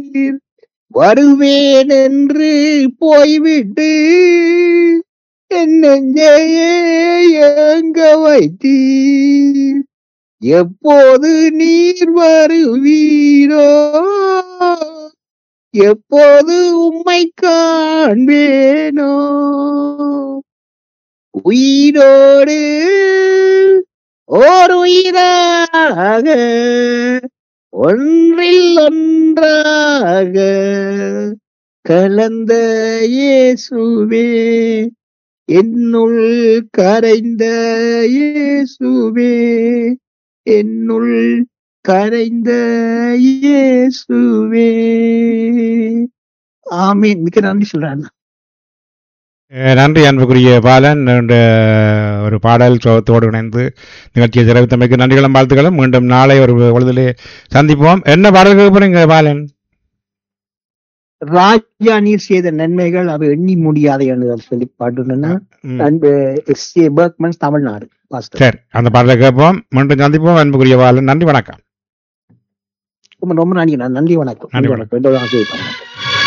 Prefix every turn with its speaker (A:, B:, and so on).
A: வருவேன் என்று போய்விட்டு என் நெஞ்சையே எங்க வைத்தீர் எப்போது நீர் வருவீரோ எப்போது உம்மை காண்பேனோ உயிரோடு ஓர் உயிராக ஒன்றில் ஒன்றாக கலந்த இயேசுவே என்னுள் கரைந்த இயேசுவே என்னுள் கரைந்த இயேசுவே ஆமீன் மிக்க நன்றி சொல்றேன்
B: அஹ் நன்றி அன்புக்குரிய பாலன் என்ற ஒரு பாடல் சோகத்தோடு இணைந்து நிகழ்ச்சியை சிறப்பித்தமைக்கு நன்றிகளும் வாழ்த்துக்களும் மீண்டும் நாளை ஒரு பொழுதிலே சந்திப்போம் என்ன பாடல் கேட்க போறீங்க பாலன்
A: ராஜா நீர் செய்த நன்மைகள் அவை எண்ணி முடியாத என்று சொல்லி பாடுனா
B: ம்,
A: அன்பு S A Berchmans Tamil Nadu pastor
B: சரி அந்த பாடலை கேட்போம் மீண்டும் சந்திப்போம் அன்புக்குரிய பாலன் நன்றி வணக்கம்
A: ரொம்ப ரொம்ப நன்றி நன்றி வணக்கம்
B: நன்றி
A: நன்றி வணக்கம் எந்த ஆசையை